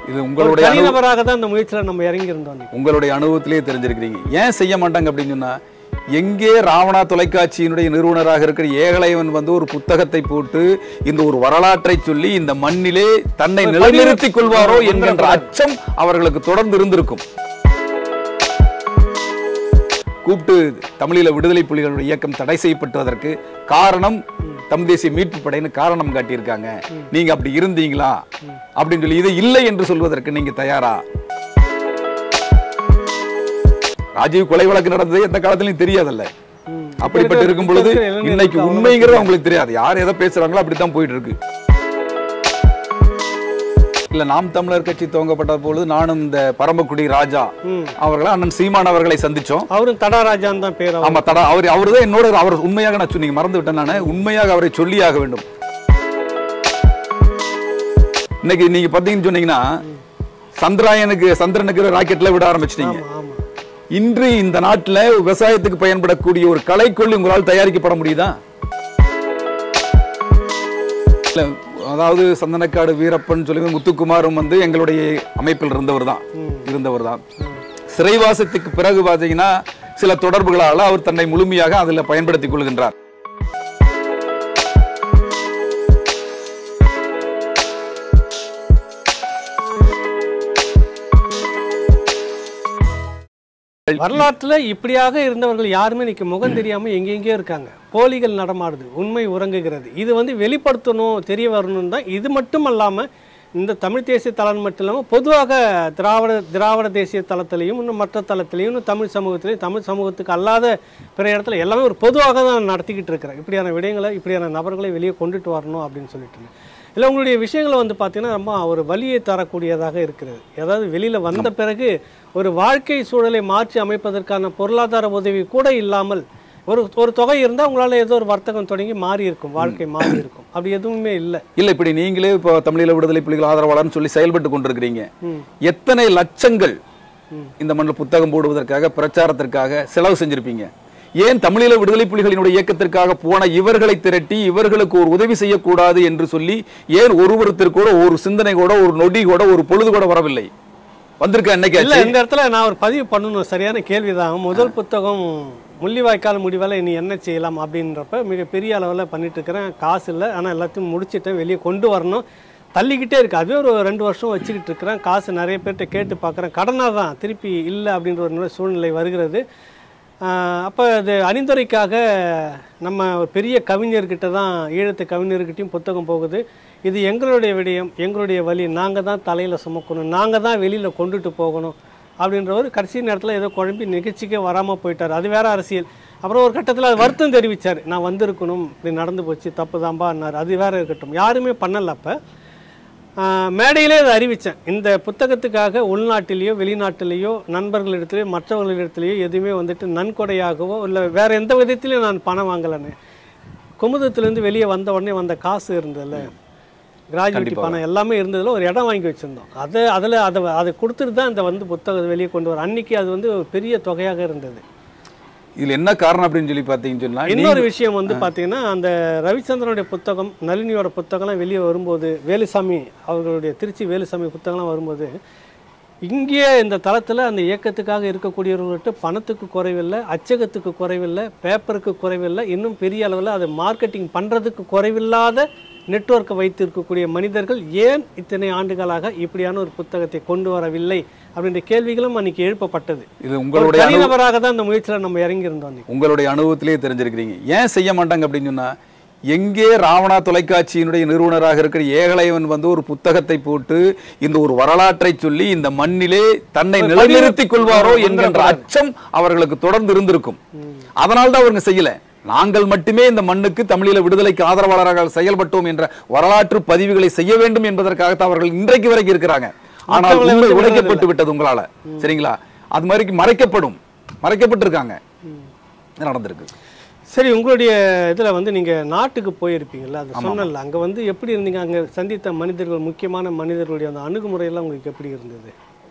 இது ஒரு உங்களுடைய அனு- தனிநபராக தான் இந்த முயற்சியில நம்ம இறங்கி இருந்தோம் அன்னைக்கு. உங்களுடைய அனுபவத்திலேயே தெரிஞ்சிருக்கிறீங்க ஏன் செய்ய மாட்டாங்க அப்படின்னு சொன்னா எங்கே ராவணா தொலைக்காட்சியினுடைய நிறுவனராக இருக்கிற ஏகலைவன் வந்து ஒரு புத்தகத்தை போட்டு இந்த ஒரு வரலாற்றை சொல்லி இந்த மண்ணிலே தன்னை ஒரு நிலைநிறுத்திக் கொள்வாரோ பதிவு என்கின்ற வந்துடக்கூடாது. அச்சம் அவர்களுக்கு தொடர்ந்து இருந்திருக்கும் கூப்பிட்டு தமிழீழ விடுதலை புலிகளுடைய இயக்கம் தடை செய்யப்பட்டதற்கு காரணம் தமிழ் தேசிய மீட்பு படைன்னு காரணம் காட்டியிருக்காங்க நீங்க அப்படி இருந்தீங்களா அப்படின்னு சொல்லி இது இல்லை என்று சொல்வதற்கு நீங்க தயாரா ராஜீவ் கொலை வழக்கு நடந்தது எந்த காலத்திலயும் தெரியாதல்ல ம். அப்படிப்பட்டு இருக்கும் பொழுது இருக்கிற இளைஞர்களுக்கு இன்னைக்கு அவ்வளவு உண்மைங்கிறது அவங்களுக்கு தெரியாது யார் எதை பேசுறாங்களோ அப்படித்தான் போயிட்டு இருக்கு இல்ல நாம் தமிழர் கட்சி துவங்கப்பட்ட பொழுது நானும் இந்த பரமக்குடி ராஜா ம். அவர்களை அண்ணன் சீமான் அவர்களை சந்திச்சோம் அவரும் தடாராஜான் தான் பேர் அவர். ஆமா தடா அவர் அவர் தான் என்னோட அவர் உண்மையாக நான் சொன்னீங்க மறந்து விட்டேன் நானு உண்மையாக அவரை சொல்லியாக வேண்டும் இன்னைக்கு நீங்க பாத்தீங்கன்னு சொன்னீங்கன்னா சந்திராயனுக்கு சந்திரனுக்கு ராக்கெட்ல விட ஆரம்பிச்சிட்டீங்க ஆமா ஆமா இன்று இந்த நாட்டுல விவசாயத்துக்கு பயன்படக்கூடிய ஒரு கலைக்கொல்லி உங்களால் தயாரிக்கப்பட முடியுதா இல்ல, அதாவது சந்தனக்காடு வீரப்பன் சொல்லி முத்துக்குமாரும் வந்து எங்களுடைய அமைப்பில் இருந்தவர் தான் இருந்தவர் தான் சிறைவாசத்துக்கு பிறகு பாத்தீங்கன்னா சில தொடர்புகளால அவர் தன்னை முழுமையாக அதுல பயன்படுத்திக் கொள்கின்றார் வரலாற்றுல இப்படியாக இருந்தவர்கள் யாருமே இன்னைக்கு முகம் தெரியாம எங்கெங்கேயோ இருக்காங்க போலிகள் நடமாடுது உண்மை உறங்குகிறது இது வந்து வெளிப்படுத்தணும் தெரிய வரணும் தான் இது மட்டும் அல்லாம இந்த தமிழ் தேசிய தளம் மட்டும் இல்லாமல் பொதுவாக திராவிட திராவிட தேசிய தளத்திலையும் இன்னும் மற்ற தளத்திலையும் இன்னும் தமிழ் சமூகத்திலையும் தமிழ் சமூகத்துக்கு அல்லாத பிற இடத்துல எல்லாமே ஒரு பொதுவாக தான் நான் நடத்திக்கிட்டு இருக்கிறேன் இப்படியான விடயங்களை இப்படியான நபர்களை வெளியே கொண்டுட்டு வரணும் அப்படின்னு சொல்லிட்டு இல்லை உங்களுடைய விஷயங்களை வந்து பார்த்தீங்கன்னா ரொம்ப ஒரு வலியை தரக்கூடியதாக இருக்கிறது அதாவது வெளியில் வந்த பிறகு ஒரு வாழ்க்கை சூழலை மாற்றி அமைப்பதற்கான பொருளாதார உதவி கூட இல்லாமல் ஒரு ஒரு தொகை இருந்தால் உங்களால் ஏதோ ஒரு வர்த்தகம் தொடங்கி மாறி இருக்கும் வாழ்க்கை மாறி இருக்கும் அப்படி எதுவுமே இல்லை இல்ல இப்படி நீங்களே இப்போ தமிழீழ விடுதலை புலிகள் ஆதரவாளர்னு சொல்லி செயல்பட்டு கொண்டிருக்கிறீங்க ம். எத்தனை லட்சங்கள் இந்த மண்ணில் புத்தகம் போடுவதற்காக பிரச்சாரத்திற்காக செலவு செஞ்சிருப்பீங்க ஏன் தமிழீழ விடுதலை புலிகளினுடைய இயக்கத்திற்காக போன இவர்களை திரட்டி இவர்களுக்கு ஒரு உதவி செய்யக்கூடாது என்று சொல்லி ஏன் ஒருவருத்திற்கு கூட ஒரு சிந்தனை கூட ஒரு நொடி கூட ஒரு பொழுது கூட வரவில்லை வந்திருக்க இல்ல என்னைக்கு இந்த இடத்துல நான் ஒரு பதிவு பண்ணணும் சரியான கேள்விதான் முதல் புத்தகம் முள்ளிவாய்க்கால் முடிவால இனி என்ன செய்யலாம் அப்படின்றப்ப மிகப்பெரிய அளவில் பண்ணிட்டு இருக்கிறேன் காசு இல்லை ஆனால் எல்லாத்தையும் முடிச்சிட்டேன் வெளியே கொண்டு வரணும் தள்ளிக்கிட்டே இருக்கு அதுவே ஒரு ரெண்டு வருஷம் வச்சுக்கிட்டு இருக்கிறேன் காசு நிறைய பேர்கிட்ட கேட்டு பார்க்குறேன் கடனாக தான் திருப்பி இல்லை அப்படின்ற ஒரு நிலை சூழ்நிலை வருகிறது அப்போ அது அணிந்துரைக்காக நம்ம ஒரு பெரிய கவிஞர்கிட்ட தான் ஈழத்து கவிஞர்கிட்டையும் புத்தகம் போகுது இது எங்களுடைய விடயம் எங்களுடைய வழி நாங்கள் தான் தலையில் சுமக்கணும் நாங்கள் தான் வெளியில் கொண்டுட்டு போகணும் அப்படின்றவர் கடைசி நேரத்தில் ஏதோ குழம்பி நிகழ்ச்சிக்கே வராமல் போயிட்டார் அது வேற அரசியல் அப்புறம் ஒரு கட்டத்தில் அது வருத்தம் தெரிவித்தார் நான் வந்திருக்கணும் இப்படி நடந்து போச்சு தப்பு தான்பான்னார் அது வேற இருக்கட்டும் யாருமே பண்ணல அப்போ மேடையிலே அதை அறிவித்தேன் இந்த புத்தகத்துக்காக உள்நாட்டிலேயோ வெளிநாட்டிலேயோ நண்பர்களிடத்துலையோ மற்றவர்களிடத்துலையோ எதுவுமே வந்துட்டு நன்கொடையாகவோ இல்லை வேற எந்த விதத்திலையும் நான் பணம் வாங்கலைன்னு குமுதத்துலேருந்து வெளியே வந்த உடனே வந்த காசு இருந்ததுல கிராஜுவிட்டி பணம் எல்லாமே இருந்ததுல ஒரு இடம் வாங்கி வச்சுருந்தோம் அதை அதில் அதை அதை கொடுத்துட்டு தான் இந்த வந்து புத்தகத்தை வெளியே கொண்டு வர அன்னைக்கு அது வந்து ஒரு பெரிய தொகையாக இருந்தது இதுல என்ன காரணம் அப்படின்னு சொல்லி பாத்தீங்கன்னு சொன்னா இன்னொரு விஷயம் வந்து பார்த்தீங்கன்னா அந்த ரவிச்சந்திரனுடைய புத்தகம் நளினியோட புத்தகம்லாம் வெளியே வரும்போது வேலுசாமி அவர்களுடைய திருச்சி வேலுசாமி புத்தகம்லாம் வரும்போது இங்கே இந்த தளத்தில் அந்த இயக்கத்துக்காக இருக்கக்கூடியவர்கள்ட்ட பணத்துக்கு குறைவில்லை அச்சகத்துக்கு குறைவில்லை பேப்பருக்கு குறைவில்லை இன்னும் பெரிய அளவில் அதை மார்க்கெட்டிங் பண்ணுறதுக்கு குறைவில்லாத நெட்வொர்க்கை வைத்திருக்கக்கூடிய மனிதர்கள் ஏன் இத்தனை ஆண்டுகளாக இப்படியான ஒரு புத்தகத்தை கொண்டு வரவில்லை அப்படின்ற கேள்விகளும் அன்னைக்கு எழுப்பப்பட்டது இது ஒரு உங்களுடைய அனு- தனிநபராக தான் இந்த முயற்சியில் நம்ம இறங்கியிருந்தோம் அன்னைக்கு உங்களுடைய அனுபவத்திலேயே தெரிஞ்சிருக்கிறீங்க ஏன் செய்ய மாட்டாங்க அப்படின்னு சொன்னா எங்கே ராவணா தொலைக்காட்சியினுடைய நிறுவனராக இருக்கிற ஏகலைவன் வந்து ஒரு புத்தகத்தை போட்டு இந்த ஒரு வரலாற்றை சொல்லி இந்த மண்ணிலே தன்னை ஒரு நிலைநிறுத்திக் கொள்வாரோ பதிவு என்கின்ற வந்துடக்கூடாது. அச்சம் அவர்களுக்கு தொடர்ந்து இருந்திருக்கும் அதனால தான் அவங்க செய்யல நாங்கள் மட்டுமே இந்த மண்ணுக்கு தமிழீழ விடுதலைக்கு ஆதரவாளராக செயல்பட்டோம் என்ற வரலாற்று பதிவுகளை செய்ய வேண்டும் என்பதற்காகத்தான் அவர்கள் இன்றைக்கு வரைக்கும் இருக்கிறாங்க ஆனால் மற்றவங்களை உண்மை வந்து உடைக்கப்பட்டு விட்டது உங்களால சரிங்களா அது மாதிரி மறைக்கப்படும் மறைக்கப்பட்டிருக்காங்க இது நடந்திருக்கு சரி உங்களுடைய இதில் வந்து நீங்கள் நாட்டுக்கு போயிருப்பீங்கல்ல அது சொன்னல அங்கே வந்து எப்படி இருந்தீங்க அங்கே சந்தித்த மனிதர்கள் முக்கியமான மனிதர்களுடைய அந்த அணுகுமுறையெல்லாம் உங்களுக்கு எப்படி இருந்தது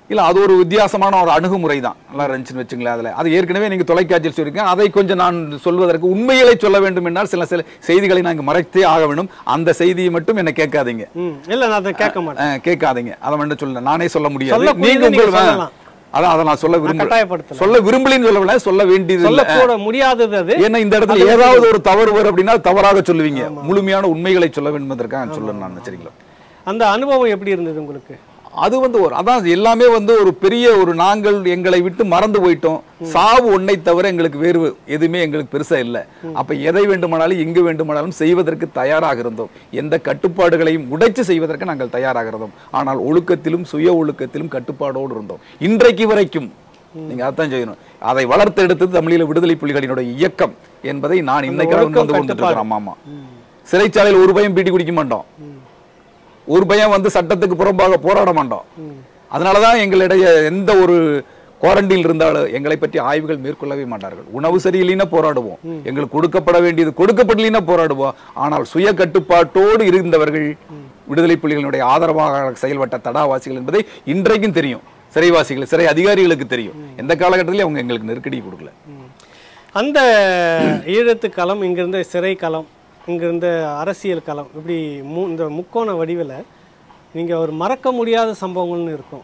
இல்ல அது ஒரு வித்தியாசமான ஒரு அணுகுமுறை தான் நல்லா இருந்துச்சுன்னு வச்சுங்களேன் அதுல அது ஏற்கனவே நீங்க தொலைக்காட்சியில் சொல்லியிருக்கேன் அதை கொஞ்சம் நான் சொல்வதற்கு உண்மைகளை சொல்ல வேண்டும் என்றால் சில சில செய்திகளை நாங்கள் மறைத்தே ஆக வேண்டும் அந்த செய்தியை மட்டும் என்ன கேட்காதீங்க ம் இல்ல நான் அதை கேட்க மாட்டேன் அஹ், கேட்காதீங்க அதை மட்டும் சொல்ல நானே சொல்ல முடியாது சொல்லக்கூடியதை நீங்க நீங்க உங்கள் சொல்லலாம். அதான் அதை நான் சொல்ல விரும்பல கட்டாயப்படுத்தல சொல்ல விரும்பலின்னு சொல்லவில்லை சொல்ல வேண்டியது இல்ல. சொல்லக்கூட முடியாதது அது ஏன்னா இந்த இடத்துல ஏதாவது ஒரு தவறு வரும் அப்படின்னா தவறாக சொல்லுவீங்க முழுமையான உண்மைகளை சொல்ல வேண்டும் என்பதற்காக சொல்லணும் நான் சரிங்களா அந்த அனுபவம் எப்படி இருந்தது உங்களுக்கு அது வந்து ஒரு அதான் அது எல்லாமே வந்து ஒரு பெரிய ஒரு நாங்கள் எங்களை விட்டு மறந்து போயிட்டோம் சாவு ஒன்றை தவிர எங்களுக்கு வேறு எதுவுமே எங்களுக்கு பெருசா இல்லை அப்ப எதை வேண்டுமானாலும் எங்கு வேண்டுமானாலும் செய்வதற்கு தயாராக இருந்தோம் எந்த கட்டுப்பாடுகளையும் உடைச்சு செய்வதற்கு நாங்கள் தயாராக இருந்தோம் ஆனால் ஒழுக்கத்திலும் சுய ஒழுக்கத்திலும் கட்டுப்பாடோடு இருந்தோம் இன்றைக்கு வரைக்கும் நீங்க அதான் செய்யணும் அதை வளர்த்து எடுத்தது தமிழீழ விடுதலை புலிகளினுடைய இயக்கம் என்பதை நான் இன்னைக்கு வந்து ஒழுக்கம், கொண்டு இருக்கிறேன் ஆமா ஆமா சிறைச்சாலையில் ஒரு பயம் பீடி குடிக்க மாட்டோம் ஒரு பயம் வந்து சட்டத்துக்கு புறம்பாக போராட மாட்டோம் அதனாலதான் எங்களிடையே எந்த ஒரு குவாரண்டைனில் இருந்தாலும் எங்களை பற்றி ஆய்வுகள் மேற்கொள்ளவே மாட்டார்கள் உணவு சரியில்லைன்னா போராடுவோம் எங்களுக்கு கொடுக்கப்பட வேண்டியது கொடுக்கப்படலைன்னா போராடுவோம் ஆனால் சுய கட்டுப்பாட்டோடு இருந்தவர்கள் விடுதலை புலிகளினுடைய ஆதரவாக செயல்பட்ட தடாவாசிகள் என்பதை இன்றைக்கும் தெரியும் சிறைவாசிகள் சிறை அதிகாரிகளுக்கு தெரியும் எந்த காலகட்டத்திலையும் அவங்க எங்களுக்கு நெருக்கடி கொடுக்கல அந்த ஈழத்து களம் இங்கிருந்த சிறை களம் இங்கிருந்த அரசியல் களம் இப்படி மூ இந்த முக்கோண வடிவில் நீங்கள் ஒரு மறக்க முடியாத சம்பவங்கள்னு இருக்கும்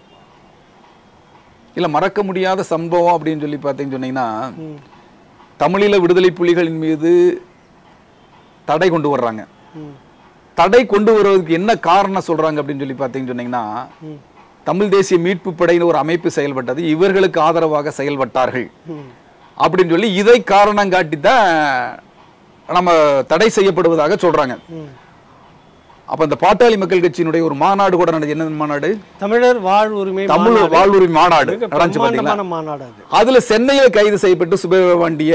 இல்ல மறக்க முடியாத சம்பவம் அப்படின்னு சொல்லி பார்த்தீங்கன்னு சொன்னீங்கன்னா தமிழீழ விடுதலை புலிகளின் மீது தடை கொண்டு வர்றாங்க ம். தடை கொண்டு வருவதற்கு என்ன காரணம் சொல்றாங்க அப்படின்னு சொல்லி பார்த்தீங்கன்னு சொன்னீங்கன்னா ம். தமிழ் தேசிய மீட்பு படையின் ஒரு அமைப்பு செயல்பட்டது இவர்களுக்கு ஆதரவாக செயல்பட்டார்கள் ம். அப்படின்னு சொல்லி இதை காரணம் காட்டி தான் நம்ம தடை செய்யப்படுவதாக சொல்றாங்க ம். அப்ப இந்த பாட்டாளி மக்கள் கட்சியினுடைய ஒரு மாநாடு கூட நடந்தது என்ன மாநாடு தமிழர் வாழ் உரிமை தமிழ் மாநாடு. வாழ்வுரிமை மாநாடு மிக நடந்துச்சு பாத்தீங்களா பிரம்மாண்டமான மாநாடு அது அதுல சென்னையில் கைது செய்யப்பட்டு சுபவாண்டிய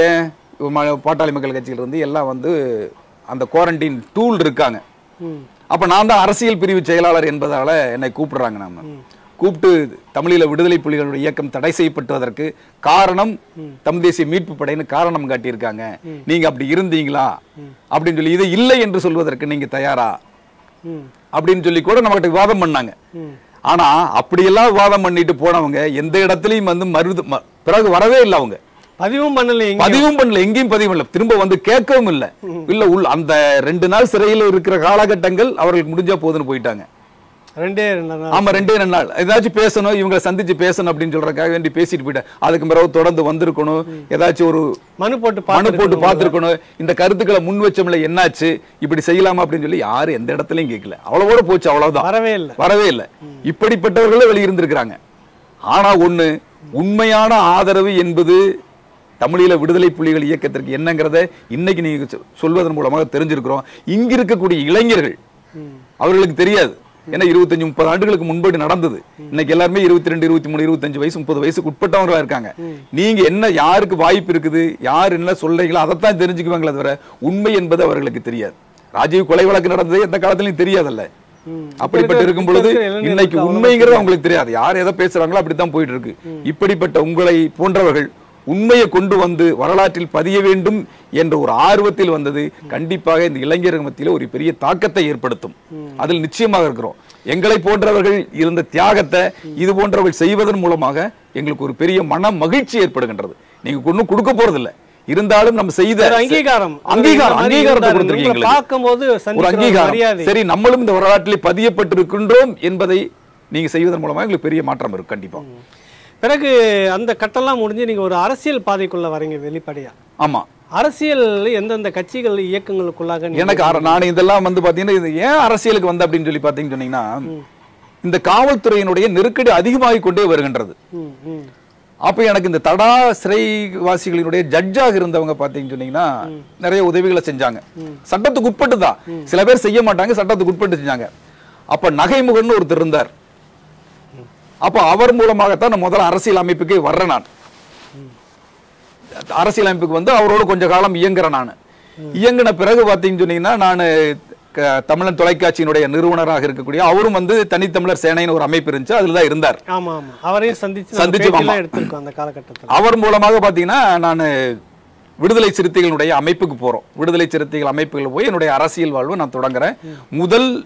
ம- பாட்டாளி மக்கள் கட்சியில இருந்து எல்லாம் வந்து அந்த குவாரண்டைன் டூல் இருக்காங்க ம். அப்ப நான் தான் அரசியல் பிரிவு செயலாளர் என்பதால என்னை கூப்பிடுறாங்க நம்ம கூப்பிட்டு தமிழீழ விடுதலை புலிகளுடைய இயக்கம் தடை செய்யப்பட்டதற்கு காரணம் தமிழ் தேசிய மீட்பு படைன்னு காரணம் காட்டியிருக்காங்க நீங்க அப்படி இருந்தீங்களா அப்படின்னு சொல்லி இது இல்லை என்று சொல்வதற்கு நீங்க தயாரா ம். அப்படின்னு சொல்லி கூட நம்மகிட்ட விவாதம் பண்ணாங்க ம். ஆனா அப்படியெல்லாம் விவாதம் பண்ணிட்டு போனவங்க எந்த இடத்துலயும் வந்து மருது ம- பிறகு வரவே இல்லை அவங்க பதிவும் பண்ணல எங்க பதிவும் பண்ணல எங்கேயும் பதிவும் இல்ல திரும்ப வந்து கேட்கவும் இல்ல இல்ல உள் அந்த ரெண்டு நாள் சிறையில் இருக்கிற காலகட்டங்கள் அவர்களுக்கு முடிஞ்சா போதுன்னு போயிட்டாங்க ரெண்டே ரெண்டு நாள் ஆமா ரெண்டே ரெண்டு நாள் ஏதாச்சும் பேசணும் இவங்களை சந்திச்சு பேசணும் அப்படின்னு சொல்றதுக்காக வேண்டி பேசிட்டு போயிட்டேன் அதுக்கு பிறகு தொடர்ந்து வந்திருக்கணும் ஏதாச்சும் ஒரு மனு போட்டு மனு பார்த்துருக்கணும். போட்டு பார்த்திருக்கணும் இந்த கருத்துக்களை முன் வச்சோம்ல என்னாச்சு இப்படி செய்யலாமா அப்படின்னு சொல்லி யாரும் எந்த இடத்துலயும் கேட்கல அவ்வளவோட போச்சு அவ்வளவுதான் வரவே இல்லை வரவே இல்லை இப்படிப்பட்டவர்களே வெளியிருந்திருக்கிறாங்க ஆனா ஒண்ணு உண்மையான ஆதரவு என்பது தமிழீழ விடுதலை புலிகள் இயக்கத்திற்கு என்னங்கிறத இன்னைக்கு நீங்க சொ- சொல்வதன் மூலமாக தெரிஞ்சிருக்கிறோம் இங்க இருக்கக்கூடிய இளைஞர்கள் அவர்களுக்கு தெரியாது ஏன்னா இருபத்தஞ்சு முப்பது ஆண்டுகளுக்கு முன்படி நடந்தது இன்னைக்கு எல்லாருமே இருபத்தி ரெண்டு இருபத்தி மூணு இருபத்தஞ்சு வயசு முப்பது வயசுக்கு உட்பட்டவங்களா இருக்காங்க நீங்க என்ன யாருக்கு வாய்ப்பு இருக்குது யார் என்ன சொல்றீங்களோ அதைத்தான் தெரிஞ்சுக்குவாங்களே தவிர உண்மை என்பது அவர்களுக்கு தெரியாது ராஜீவ் கொலை வழக்கு நடந்தது எந்த காலத்திலயும் தெரியாதல்ல ம். அப்படிப்பட்ட இருக்கும் பொழுது இப்ப இருக்கிற இளைஞர்களுக்கு இன்னைக்கு அவ்வளவா உண்மைங்கிறது அவங்களுக்கு தெரியாது யார் எதை பேசுறாங்களோ அப்படித்தான் போயிட்டு இருக்கு இப்படிப்பட்ட உங்களை போன்றவர்கள் உண்மையை கொண்டு வந்து வரலாற்றில் பதிய வேண்டும் என்ற ஒரு ஆர்வத்தில் வந்தது கண்டிப்பாக இந்த இளைஞர்கள் மத்தியில ஒரு பெரிய தாக்கத்தை ஏற்படுத்தும் அதில் நிச்சயமாக இருக்கிறோம் எங்களை போன்றவர்கள் இருந்த தியாகத்தை இது போன்றவர்கள் செய்வதன் மூலமாக எங்களுக்கு ஒரு பெரிய மன மகிழ்ச்சி ஏற்படுகின்றது நீங்க ஒன்றும் கொடுக்க போறதில்ல இருந்தாலும் நம்ம செய்த ஒரு அங்கீகாரம் அங்கீகாரம் இந்த மாதிரி அங்கீகாரத்தை இருந்தாரு. கொடுத்திருக்கீங்க உங்களை எங்களுக்கு. பார்க்கும்போது ஒரு சந்திக்கிற ஒரு அங்கீகாரம் மரியாதை சரி நம்மளும் இந்த வரலாற்றிலே பதியப்பட்டிருக்கின்றோம் என்பதை நீங்க செய்வதன் மூலமா எங்களுக்கு பெரிய மாற்றம் இருக்கும் கண்டிப்பா பிறகு அந்த கட்டெல்லாம் முடிஞ்சு நீங்க ஒரு அரசியல் பாதைக்குள்ள வரீங்க வெளிப்படையா ஆமா அரசியல் எந்தெந்த கட்சிகள் இயக்கங்களுக்குள்ளாக நீங்க- எனக்கு அர- நான் இதெல்லாம் வந்து பாத்தீங்கன்னா இது ஏன் அரசியலுக்கு வந்த அப்படின்னு சொல்லி பாத்தீங்கன்னு சொன்னீங்கன்னா இந்த காவல்துறையினுடைய நெருக்கடி அதிகமாகி கொண்டே வருகின்றது ம், ம், அப்ப எனக்கு இந்த தடா சிறைவாசிகளினுடைய ஜட்ஜாக இருந்தவங்க பாத்தீங்கன்னு சொன்னீங்கன்னா நிறைய உதவிகளை செஞ்சாங்க சட்டத்துக்கு உட்பட்டு தான் சில பேர் செய்ய மாட்டாங்க சட்டத்துக்கு உட்பட்டு செஞ்சாங்க அப்ப நகைமுகன்னு ஒருத்தர் இருந்தார் அப்ப அவர் மூலமாகத்தான் நான் முதல்ல அரசியல் அமைப்புக்கே வர்றேன் நான் அரசியல் அமைப்புக்கு வந்து அவரோட கொஞ்ச காலம் இயங்குறேன் நான் இயங்கின பிறகு பாத்தீங்கன்னு சொன்னீங்கன்னா நான் தமிழன் தொலைக்காட்சியினுடைய நிறுவனராக இருக்கக்கூடிய அவரும் வந்து தனித்தமிழர் சேனைன்னு ஒரு அமைப்பு இருந்துச்சு அதுல தான் இருந்தார் ஆமா ஆமா அவரையும் சந்திச்சு சந்திச்சு, சந்திச்சு ஆமா. எடுத்திருக்கோம் அந்த காலகட்டத்தில் அவர் மூலமாக பாத்தீங்கன்னா நான் விடுதலை சிறுத்தைகளுடைய அமைப்புக்கு போறோம் விடுதலை சிறுத்தைகள் அமைப்புகள் போய் என்னுடைய அரசியல் வாழ்வை நான் தொடங்குறேன் முதல்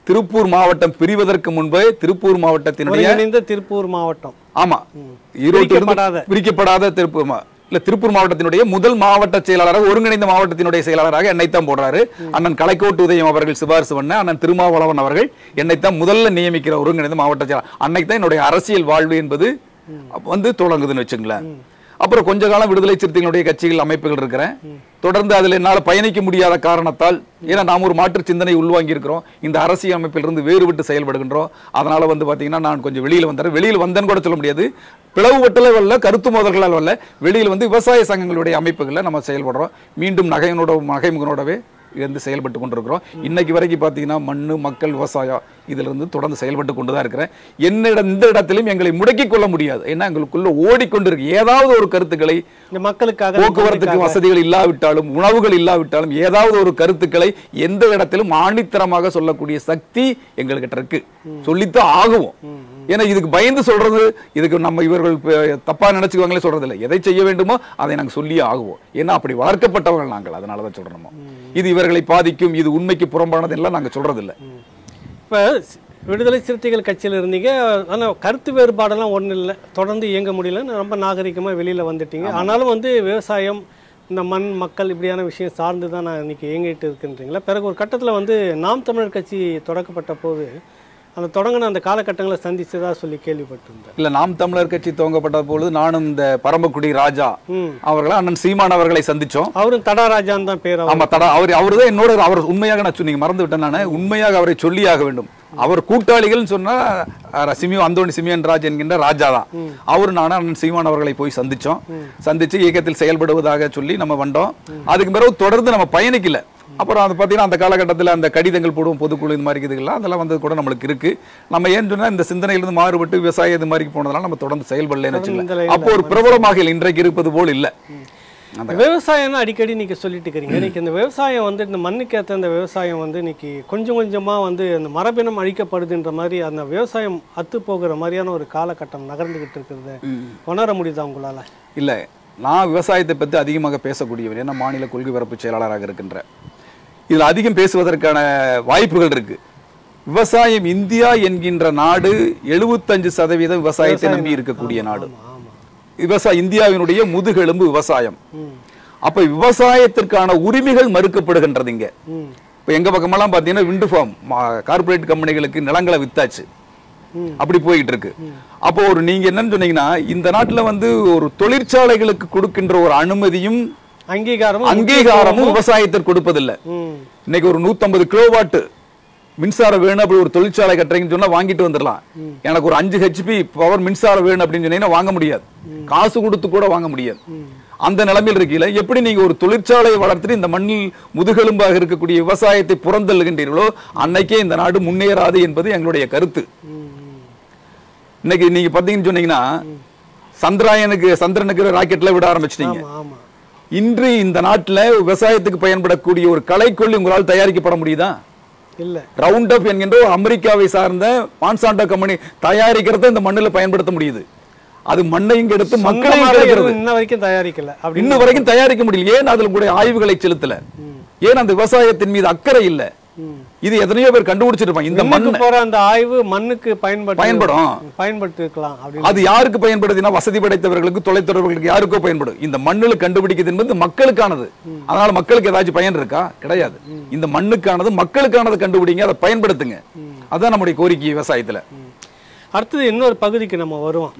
திருப்பூர் மாவட்டம் பிரிவதற்கு முன்பே திருப்பூர் மாவட்டத்தினுடைய ஒருங்கிணைந்த திருப்பூர் மாவட்டம் ஆமா ஈரோட்டிலிருந்து பிரிக்கப்படாத. பிரிக்கப்படாத திருப்பூர் மா- இல்ல திருப்பூர் மாவட்டத்தினுடைய முதல் மாவட்ட செயலாளராக ஒருங்கிணைந்த மாவட்டத்தினுடைய செயலாளராக என்னைத்தான் போடுறாரு அண்ணன் கலைக்கோட்டு உதயம் அவர்கள் சிபாரிசு பண்ண அண்ணன் திருமாவளவன் அவர்கள் என்னைத்தான் முதல்ல நியமிக்கிற ஒருங்கிணைந்த மாவட்ட செயலாளர் அன்னைக்கு தான் என்னுடைய அரசியல் வாழ்வு என்பது வந்து தொடங்குதுன்னு வச்சுங்களேன் அப்புறம் கொஞ்ச காலம் விடுதலை சிறுத்தைகளுடைய கட்சிகள் அமைப்புகள் இருக்கிறேன் தொடர்ந்து அதில் என்னால் பயணிக்க முடியாத காரணத்தால் ஏன்னா நாம் ஒரு மாற்று சிந்தனை உள்வாங்கி இருக்கிறோம் இந்த அரசியல் அமைப்பிலிருந்து வேறுபட்டு செயல்படுகின்றோம் அதனால வந்து பாத்தீங்கன்னா நான் கொஞ்சம் வெளியில வந்தேன் வெளியில் வந்தேன்னு கூட சொல்ல முடியாது பிளவுபட்டல வரல கருத்து மோதல்களால் வரல வெளியில் வந்து விவசாய சங்கங்களுடைய அமைப்புகளில் நம்ம செயல்படுறோம் மீண்டும் நகையினோட நகைமுகனோடவே இருந்து செயல்பட்டு கொண்டிருக்கிறோம் இன்னைக்கு வரைக்கும் பார்த்தீங்கன்னா மண்ணு மக்கள் விவசாயம் இதுல இருந்து தொடர்ந்து செயல்பட்டு கொண்டு தான் இருக்கிறேன் என்னிட இந்த இடத்திலும் எங்களை முடக்கிக் கொள்ள முடியாது ஏன்னா எங்களுக்குள்ள ஓடிக்கொண்டிருக்கு ஏதாவது ஒரு கருத்துக்களை இந்த மக்களுக்காக போக்குவரத்துக்கு வசதிகள் இல்லாவிட்டாலும் உணவுகள் இல்லாவிட்டாலும் ஏதாவது ஒரு கருத்துக்களை எந்த இடத்திலும் ஆணித்தரமாக சொல்லக்கூடிய சக்தி எங்கள்கிட்ட இருக்கு சொல்லித்தான் ஆகுவோம் ஏன்னா இதுக்கு பயந்து சொல்றது இதுக்கு நம்ம இவர்கள் ப- தப்பா நினைச்சுக்குவாங்களே சொல்றது இல்லை எதை செய்ய வேண்டுமோ அதை நாங்க சொல்லியே ஆகுவோம் ஏன்னா அப்படி வளர்க்கப்பட்டவர்கள் நாங்கள் அதனால தான் சொல்றோம் இது இவர்களை பாதிக்கும் இது உண்மைக்கு புறம்பானது எல்லாம் நாங்க சொல்றது இல்லை இப்போ விடுதலை சிறுத்தைகள் கட்சியில் இருந்தீங்க ஆனால் கருத்து வேறுபாடெல்லாம் ஒன்றும் இல்லை தொடர்ந்து இயங்க முடியலன்னு ரொம்ப நாகரிகமாக வெளியில் வந்துட்டீங்க ஆனாலும் வந்து விவசாயம் இந்த மண் மக்கள் இப்படியான விஷயம் சார்ந்து தான் நான் இன்னைக்கு இயங்கிட்டு இருக்குன்றீங்களா பிறகு ஒரு கட்டத்தில் வந்து நாம் தமிழர் கட்சி தொடக்கப்பட்ட போது அந்த தொடங்கின அந்த காலகட்டங்களை சந்திச்சதா சொல்லி கேள்விப்பட்டிருந்தேன் இல்ல நாம் தமிழர் கட்சி துவங்கப்பட்ட பொழுது நானும் இந்த பரம்பக்குடி ராஜா ம் அவர்களை அண்ணன் சீமான் அவர்களை சந்திச்சோம் அவரும் தடாராஜான் தான் பேர் அவர் ஆமா தடா அவர் அவர் தான் என்னோட அவர் உண்மையாக நான் சொன்னீங்க மறந்து விட்டேன் நான் உண்மையாக அவரை சொல்லியாக வேண்டும் அவர் கூட்டாளிகள் சொன்னா அஹ், சிமியோ அந்தோணி சிமியன் ராஜ் என்கின்ற ராஜா தான் அவர் நானும் அண்ணன் சீமான் அவர்களை போய் சந்திச்சோம் சந்திச்சு இயக்கத்தில் செயல்படுவதாக சொல்லி நம்ம வந்தோம் அதுக்கு பிறகு தொடர்ந்து நம்ம பயணிக்கல அப்புறம் அது பார்த்தீங்கன்னா அந்த காலகட்டத்தில் அந்த கடிதங்கள் போடுவோம் பொதுக்குழு இது மாதிரி இதுகள்லாம் அதெல்லாம் வந்து கூட நம்மளுக்கு இருக்கு நம்ம ஏன்னு சொன்னா இந்த சிந்தனையிலிருந்து மாறுபட்டு விவசாய இது மாதிரி போனதுனால நம்ம தொடர்ந்து செயல்படலன்னு தொடர்ந்து இந்த வச்சுக்கலாம் லைன்ல அப்போ ஒரு பிரபலமாக இல்லை. இன்றைக்கு இருப்பது போல் இல்லை அந்த விவசாயம்னு அடிக்கடி நீங்க சொல்லிட்டு இருக்கிறீங்க இன்னைக்கு இந்த விவசாயம் வந்து இந்த மண்ணுக்கு ஏற்ற இந்த விவசாயம் வந்து இன்னைக்கு கொஞ்சம் கொஞ்சமா வந்து அந்த மரபினம் அழிக்கப்படுதுன்ற மாதிரி அந்த விவசாயம் அத்து போகிற மாதிரியான ஒரு காலகட்டம் நகர்ந்துகிட்டு இருக்கிறது உணர முடியுதா உங்களால இல்ல நான் விவசாயத்தை பற்றி அதிகமாக பேசக்கூடியவர் ஏன்னா மாநில கொள்கை பரப்பு செயலாளராக இருக்கின்ற இதில் அதிகம் பேசுவதற்கான வாய்ப்புகள் இருக்கு விவசாயம் இந்தியா என்கின்ற நாடு எழுபத்தஞ்சு சதவீதம் விவசாயத்தை நம்பி இருக்கக்கூடிய நாடு ஆமா ஆமா விவசாய இந்தியாவினுடைய முதுகெலும்பு விவசாயம் ம் அப்ப விவசாயத்திற்கான உரிமைகள் மறுக்கப்படுகின்றது இங்க ம் இப்போ எங்க பக்கமெல்லாம் பார்த்தீங்கன்னா விண்டு ஃபார்ம் கார்ப்பரேட் கம்பெனிகளுக்கு நிலங்களை வித்தாச்சு ம். அப்படி போயிட்டு இருக்கு அப்போ ஒரு நீங்க என்னன்னு சொன்னீங்கன்னா இந்த நாட்டுல வந்து ஒரு தொழிற்சாலைகளுக்கு கொடுக்கின்ற ஒரு அனுமதியும் அங்கீகாரமும் அங்கீகாரமும் விவசாயத்திற்கு கொடுப்பதில்லை ம் இன்னைக்கு ஒரு 150 கிலோவாட் மின்சாரம் வேணும் அப்படி ஒரு தொழிற்சாலை கட்டுறீங்கன்னு சொன்னா வாங்கிட்டு வந்துடலாம் எனக்கு ஒரு அஞ்சு ஹெச்பி பவர் மின்சாரம் வேணும் அப்படின்னு சொன்னீங்கன்னா வாங்க முடியாது காசு கொடுத்து கூட வாங்க முடியாது அந்த நிலைமையில் இருக்கையில எப்படி நீங்க ஒரு தொழிற்சாலையை வளர்த்துட்டு இந்த மண்ணில் முதுகெலும்பாக இருக்கக்கூடிய விவசாயத்தை புறந்தள்ளுகின்றீர்களோ அன்னைக்கே இந்த நாடு முன்னேறாது என்பது எங்களுடைய கருத்து ம் ம் இன்னைக்கு நீங்க பாத்தீங்கன்னு சொன்னீங்கன்னா சந்திராயனுக்கு சந்திரனுக்கு ராக்கெட்ல விட ஆரம்பிச்சிட்டீங்க ஆமா ஆமா இன்று இந்த நாட்டுல விவசாயத்துக்கு பயன்படக்கூடிய ஒரு களைக்கொல்லி உங்களால் தயாரிக்கப்பட முடியுதா இல்ல ரவுண்ட் அப் என்கின்ற ஒரு அமெரிக்காவை சார்ந்த மான்சாண்டோ கம்பெனி தயாரிக்கிறத இந்த மண்ணுல பயன்படுத்த முடியுது அது மண்ணையும் கெடுத்து மக்களையும் சொந்தமாக கெடுக்கிறது எதுவும் இன்ன வரைக்கும் தயாரிக்கல அப்படி இன்ன வரைக்கும் தயாரிக்க முடியல ஏன் அதுல கூட ஆய்வுகளை செலுத்தல ஏன் அந்த விவசாயத்தின் மீது அக்கறை இல்ல ம். இது எத்தனையோ பேர் கண்டுபிடிச்சிருப்பாங்க இந்த மண் மண்ணுக்கு போற அந்த ஆய்வு மண்ணுக்கு பயன்பட்டு பயன்படும் பயன்பட்டு இருக்கலாம் அப்படின்னு அது யாருக்கு பயன்படுதுன்னா வசதி படைத்தவர்களுக்கு தொலைத்தொடர்புகளுக்கு யாருக்கோ பயன்படும் இந்த மண்ணுல கண்டுபிடிக்கிறது என்பது மக்களுக்கானது அதனால மக்களுக்கு ஏதாச்சும் பயன் இருக்கா கிடையாது இந்த மண்ணுக்கானது மக்களுக்கானது கண்டுபிடிங்க அதை பயன்படுத்துங்க அதான் நம்முடைய கோரிக்கை விவசாயத்துல அடுத்தது இன்னொரு பகுதிக்கு நம்ம வருவோம்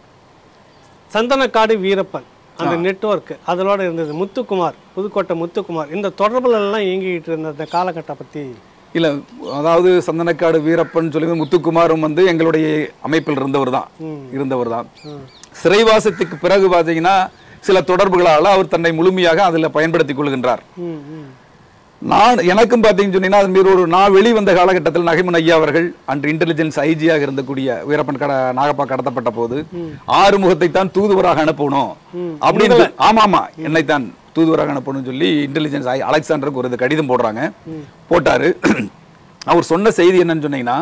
சந்தனக்காடு வீரப்பன் அந்த நெட்வொர்க் அதோட இருந்தது முத்துக்குமார் புதுக்கோட்டை முத்துக்குமார் இந்த தொடர்புல எல்லாம் இயங்கிட்டு இருந்த அந்த காலகட்டம் பத்தி இல்ல அதாவது சந்தனக்காடு வீரப்பன் சொல்லி முத்துக்குமாரும் வந்து எங்களுடைய அமைப்பில் இருந்தவர் தான் இருந்தவர் தான் சிறைவாசத்துக்கு பிறகு பாத்தீங்கன்னா சில தொடர்புகளால அவர் தன்னை முழுமையாக அதுல பயன்படுத்திக் கொள்கின்றார் ம், ம். நான் எனக்கும் பார்த்தீங்கன்னு சொன்னீங்கன்னா அது மீது ஒரு நான் வெளிவந்த காலகட்டத்தில் நகைமன் ஐயா அவர்கள் அன்று இன்டெலிஜென்ஸ் ஐஜியாக இருந்தக்கூடிய வீரப்பன் கட நாகப்பா கடத்தப்பட்ட போது ஆறுமுகத்தை தான் தூதுவராக அனுப்பணும் அப்படின்னு சொல்லி- ஆமா ஆமா என்னைத்தான் தூதுவராக அனுப்பணும்னு சொல்லி இன்டெலிஜென்ஸ் ஐ அலெக்சாண்டருக்கு ஒரு இது கடிதம் போடுறாங்க போட்டாரு அவர் சொன்ன செய்தி என்னன்னு சொன்னீங்கன்னா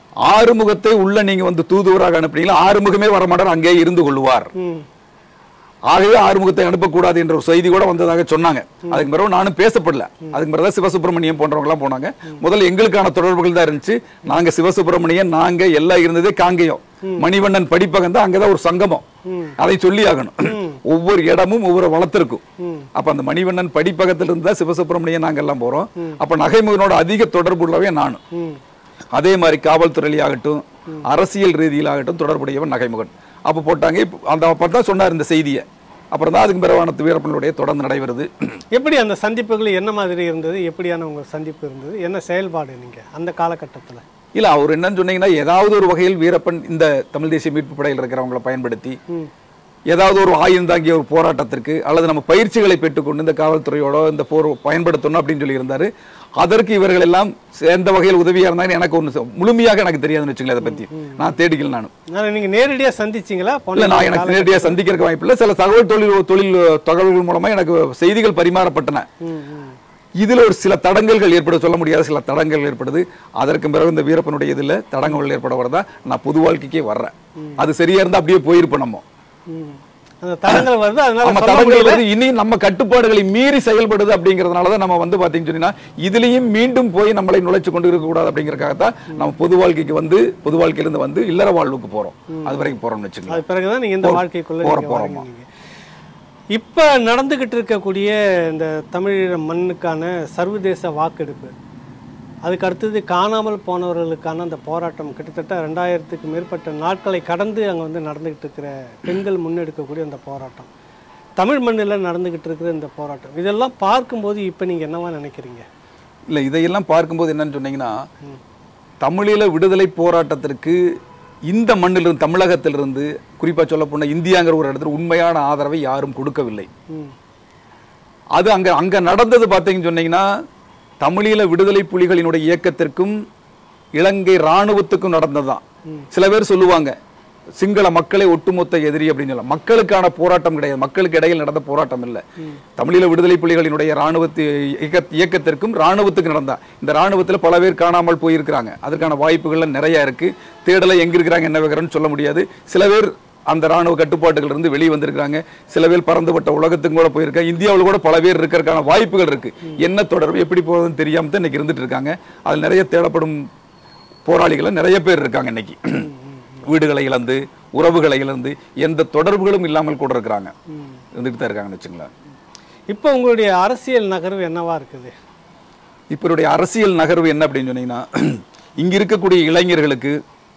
ஆறுமுகத்தை உள்ள நீங்க வந்து தூதுவராக அனுப்புனீங்களா ஆறுமுகமே வரமாட்டார் அங்கே இருந்து கொள்வார் ம். ஆகவே ஆறுமுகத்தை அனுப்பக்கூடாது என்ற ஒரு செய்தி கூட வந்ததாக சொன்னாங்க அதுக்கு பிறகு நானும் பேசப்படல அதுக்கு பிறகு தான் சிவசுப்பிரமணியம் போன்றவங்க எல்லாம் போனாங்க முதல்ல எங்களுக்கான தொடர்புகள் தான் இருந்துச்சு நாங்க சிவசுப்பிரமணியன் நாங்க எல்லாம் இருந்ததே காங்கேயம் மணிவண்ணன் படிப்பகம் தான் அங்கதான் ஒரு சங்கமம் அதை சொல்லி ஆகணும் ஒவ்வொரு இடமும் ஒவ்வொரு வளத்திற்கும் அப்ப அந்த மணிவண்ணன் படிப்பகத்துல இருந்து தான் சிவசுப்பிரமணியன் நாங்க எல்லாம் போறோம் அப்ப நகைமுகனோட அதிக தொடர்பு உள்ளவே நானும் ம் அதே மாதிரி காவல்துறையிலாகட்டும் அரசியல் ரீதியிலாகட்டும் தொடர்புடையவன் நகைமுகன் அப்ப போட்டாங்க இப்ப அந்த அப்ப தான் சொன்னார் இந்த செய்தியை அப்புறம் தான் அதுக்கு பிறவான வீரப்பனுடைய தொடர்ந்து நடைபெறுது எப்படி அந்த சந்திப்புகள் என்ன மாதிரி இருந்தது எப்படியான உங்கள் சந்திப்பு இருந்தது என்ன செயல்பாடு நீங்க அந்த காலகட்டத்துல இல்ல அவர் என்னன்னு சொன்னீங்கன்னா ஏதாவது ஒரு வகையில் வீரப்பன் இந்த தமிழ் தேசிய மீட்பு படையில் இருக்கிறவங்களை பயன்படுத்தி ம் ஏதாவது ஒரு ஆயுதம் தாங்கிய ஒரு போராட்டத்திற்கு அல்லது நம்ம பயிற்சிகளை பெற்றுக்கொண்டு இந்த காவல்துறையோட இந்த போர் பயன்படுத்தணும் அப்படின்னு சொல்லி இருந்தாரு அதற்கு இவர்கள் எல்லாம் எந்த வகையில் உதவியா இருந்தாங்க எனக்கு ஒன்று முழுமையாக எனக்கு தெரியாதுன்னு வச்சுங்களேன் அதை பத்தி நான் தேடிக்கல நானும் ஆனா நீங்க நேரடியா சந்திச்சீங்களா இல்ல பொன்னை நான் எனக்கு நேரடியாக சந்திக்கிறதுக்கு வாய்ப்பு இல்லை சில தகவல் தொழில் தொழில் தகவல்கள் மூலமா எனக்கு செய்திகள் பரிமாறப்பட்டன ம் ம் இதுல ஒரு சில தடங்கல்கள் ஏற்பட சொல்ல முடியாத சில தடங்கள் ஏற்படுது அதற்கு பிறகு இந்த வீரப்பனுடைய இதுல தடங்கல் ஏற்பட வரதா நான் பொது வாழ்க்கைக்கே வர்றேன் அது சரியா இருந்தா அப்படியே போயிருப்போம் நம்ம ம். அந்த தடங்கள் வருது அதனால நம்ம சொல்ல தடங்கள் முடியல வந்து இனி நம்ம கட்டுப்பாடுகளை மீறி செயல்படுது அப்படிங்கறதுனால தான் நம்ம வந்து பாத்தீங்கன்னு சொன்னா இதுலயும் மீண்டும் போய் நம்மளை நுழைச்சு கொண்டு இருக்க கூடாது அப்படிங்கறதுக்காக தான் நம்ம பொது வாழ்க்கைக்கு வந்து பொது வாழ்க்கையில இருந்து வந்து இல்லற வாழ்வுக்கு போறோம் அது வரைக்கும் போறோம்னு வச்சுக்கலாம் அது பிறகுதான் நீங்க இந்த போற- வாழ்க்கைக்குள்ள போற நீங்க போறோமா. வரீங்க நீங்க. இப்ப நடந்துகிட்டு இருக்கக்கூடிய இந்த தமிழ் மண்ணுக்கான சர்வதேச வாக்கெடுப்பு அதுக்கு அடுத்தது காணாமல் போனவர்களுக்கான அந்த போராட்டம் கிட்டத்தட்ட ரெண்டாயிரத்துக்கு மேற்பட்ட நாட்களை கடந்து அங்கே வந்து நடந்துகிட்டு இருக்கிற பெண்கள் முன்னெடுக்கக்கூடிய அந்த போராட்டம் தமிழ் மண்ணில் நடந்துகிட்டு இருக்கிற இந்த போராட்டம் இதெல்லாம் பார்க்கும்போது இப்போ நீங்கள் என்னவா நினைக்கிறீங்க இல்ல இதையெல்லாம் பார்க்கும்போது என்னன்னு சொன்னீங்கன்னா தமிழீழ விடுதலை போராட்டத்திற்கு இந்த மண்ணிலிருந்து தமிழகத்திலிருந்து குறிப்பா சொல்ல போனா இந்தியாங்கிற ஒரு இடத்துல உண்மையான ஆதரவை யாரும் கொடுக்கவில்லை ம் அது அங்க அங்க நடந்தது பார்த்தீங்கன்னு சொன்னீங்கன்னா தமிழீழ விடுதலை புலிகளினுடைய இயக்கத்திற்கும் இலங்கை ராணுவத்துக்கும் நடந்ததுதான் சில பேர் சொல்லுவாங்க சிங்கள மக்களை ஒட்டுமொத்த எதிரி அப்படின்னு சொல்லலாம் மக்களுக்கான போராட்டம் கிடையாது மக்களுக்கு இடையில் நடந்த போராட்டம் இல்ல தமிழீழ விடுதலை புலிகளினுடைய ராணுவத்து இயக்க இயக்கத்திற்கும் ராணுவத்துக்கு நடந்தா இந்த ராணுவத்துல பல பேர் காணாமல் போயிருக்கிறாங்க அதற்கான வாய்ப்புகள்லாம் நிறைய இருக்கு தேடலை எங்க இருக்கிறாங்க என்ன வைக்கிறோன்னு சொல்ல முடியாது சில பேர் அந்த ராணுவ கட்டுப்பாட்டுகள் இருந்து வெளியே வந்திருக்காங்க சில பேர் பறந்துபட்ட உலகத்துக்கு கூட போயிருக்காங்க இந்தியாவில் கூட பல பேர் இருக்கிறதுக்கான வாய்ப்புகள் இருக்கு என்ன தொடர்பு எப்படி போகுதுன்னு தெரியாம தான் இன்னைக்கு இருந்துட்டு இருக்காங்க அதில் நிறைய தேடப்படும் போராளிகள் நிறைய பேர் இருக்காங்க இன்னைக்கு வீடுகளை இழந்து உறவுகளை இழந்து எந்த தொடர்புகளும் இல்லாமல் கூட இருக்கிறாங்க இருந்துட்டு தான் இருக்காங்கன்னு வச்சுங்களேன் இப்போ உங்களுடைய அரசியல் நகர்வு என்னவா இருக்குது இப்போ இவருடைய அரசியல் நகர்வு என்ன அப்படின்னு சொன்னீங்கன்னா இங்க இருக்கக்கூடிய இளைஞர்களுக்கு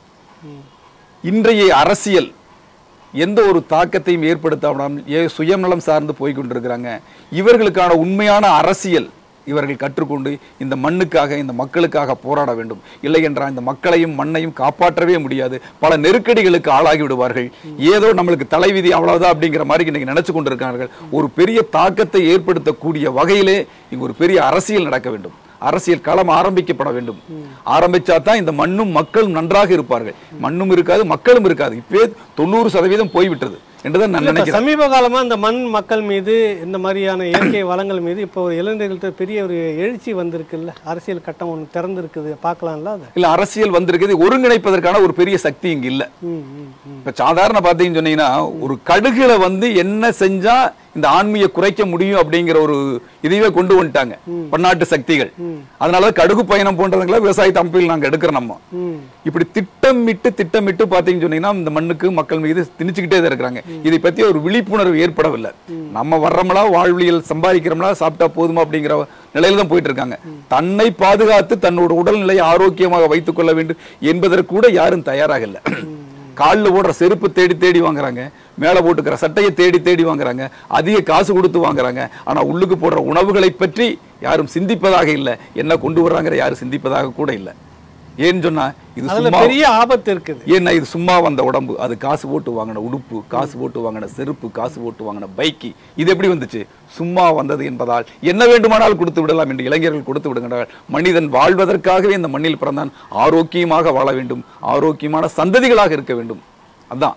இன்றைய அரசியல் எந்த ஒரு தாக்கத்தையும் ஏற்படுத்தாமல் ஏ சுயநலம் சார்ந்து போய் கொண்டிருக்கிறாங்க இவர்களுக்கான உண்மையான அரசியல் இவர்கள் கற்றுக்கொண்டு இந்த மண்ணுக்காக இந்த மக்களுக்காக போராட வேண்டும் இல்லை என்றால் இந்த மக்களையும் மண்ணையும் காப்பாற்றவே முடியாது பல நெருக்கடிகளுக்கு ஆளாகி விடுவார்கள் ஏதோ நம்மளுக்கு தலைவிதி அவ்வளவுதான் அப்படிங்கிற மாதிரி இன்னைக்கு நினைச்சு கொண்டிருக்கிறார்கள் ஒரு பெரிய தாக்கத்தை ஏற்படுத்தக்கூடிய வகையிலே இங்கு ஒரு பெரிய அரசியல் நடக்க வேண்டும் அரசியல் களம் ஆரம்பிக்கப்பட வேண்டும் ஆரம்பிச்சா தான் இந்த மண்ணும் மக்களும் நன்றாக இருப்பார்கள் மண்ணும் இருக்காது மக்களும் இருக்காது இப்பவே தொண்ணூறு சதவீதம் போய்விட்டது என்றுதான் நான் இல்ல, இப்ப நினைக்கிறேன் சமீப காலமா இந்த மண் மக்கள் மீது இந்த மாதிரியான இயற்கை வளங்கள் மீது இப்போ ஒரு இளைஞர்கள்ட்ட பெரிய ஒரு எழுச்சி வந்திருக்குல்ல அரசியல் கட்டம் ஒன்று திறந்திருக்குது பார்க்கலாம்ல அதை இல்ல அரசியல் வந்திருக்குது ஒருங்கிணைப்பதற்கான ஒரு பெரிய சக்தி இங்க இல்ல ம் ம் ம் இப்ப சாதாரண பாத்தீங்கன்னு சொன்னீங்கன்னா ஒரு கடுகுல வந்து என்ன செஞ்சா இந்த ஆண்மையை குறைக்க முடியும் அப்படிங்கிற ஒரு இதையே கொண்டு வந்துட்டாங்க பன்னாட்டு சக்திகள் அதனால கடுகு பயணம் போன்றதுங்களை விவசாய அமைப்பில் நாங்க எடுக்கிறோம் நம்ம ம் இப்படி திட்டமிட்டு திட்டமிட்டு பாத்தீங்கன்னு சொன்னீங்கன்னா இந்த மண்ணுக்கு மக்கள் மீது திணிச்சுக்கிட்டே தான் இருக்கிறாங்க இதை பத்தி ஒரு விழிப்புணர்வு ஏற்படவில்லை நம்ம வர்றோம்னா வாழ்வியல் சம்பாதிக்கிறோம்னா சாப்பிட்டா போதுமா அப்படிங்கிற நிலையில தான் போயிட்டு இருக்காங்க தன்னை பாதுகாத்து தன்னோட உடல்நிலையை ஆரோக்கியமாக வைத்துக் கொள்ள வேண்டும் என்பதற்கு கூட யாரும் தயாராக இல்லை காலில் போடுற செருப்பு தேடி தேடி வாங்குறாங்க மேலே போட்டுக்கிற சட்டையை தேடி தேடி வாங்குறாங்க அதிக காசு கொடுத்து வாங்குறாங்க ஆனா உள்ளுக்கு போடுற உணவுகளை பற்றி யாரும் சிந்திப்பதாக இல்லை என்ன கொண்டு வர்றாங்கிற யாரும் சிந்திப்பதாக கூட இல்லை ஏன்னு சொன்னா இது அதுல சும்மா பெரிய ஆபத்து இருக்குது ஏன்னா இது சும்மா வந்த உடம்பு அது காசு போட்டு வாங்கின உடுப்பு காசு போட்டு வாங்கின செருப்பு காசு போட்டு வாங்கின பைக்கு இது எப்படி வந்துச்சு சும்மா வந்தது என்பதால் என்ன வேண்டுமானால் கொடுத்து விடலாம் என்று இளைஞர்கள் கொடுத்து விடுகின்றார்கள் மனிதன் வாழ்வதற்காகவே இந்த மண்ணில் பிறந்தான் ஆரோக்கியமாக வாழ வேண்டும் ஆரோக்கியமான சந்ததிகளாக இருக்க வேண்டும் அதான்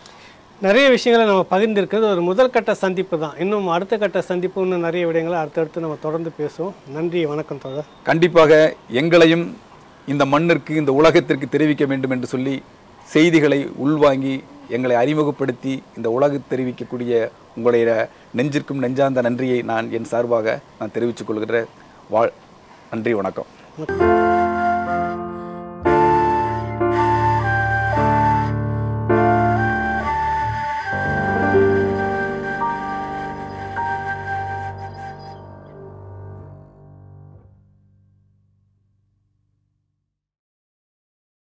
நிறைய விஷயங்களை நம்ம பகிர்ந்திருக்கிறது ஒரு முதல் கட்ட சந்திப்பு தான் இன்னும் அடுத்த கட்ட சந்திப்பு இன்னும் நிறைய விடயங்களை அடுத்தடுத்து நம்ம தொடர்ந்து பேசுவோம் நன்றி வணக்கம் தோழர் கண்டிப்பாக எங்களையும் இந்த மண்ணிற்கு இந்த உலகத்திற்கு தெரிவிக்க வேண்டும் என்று சொல்லி செய்திகளை உள்வாங்கி எங்களை அறிமுகப்படுத்தி இந்த உலகு தெரிவிக்கக்கூடிய உங்களுடைய நெஞ்சிற்கும் நெஞ்சார்ந்த நன்றியை நான் என் சார்பாக நான் தெரிவித்துக் கொள்கிறேன் வாழ் நன்றி வணக்கம்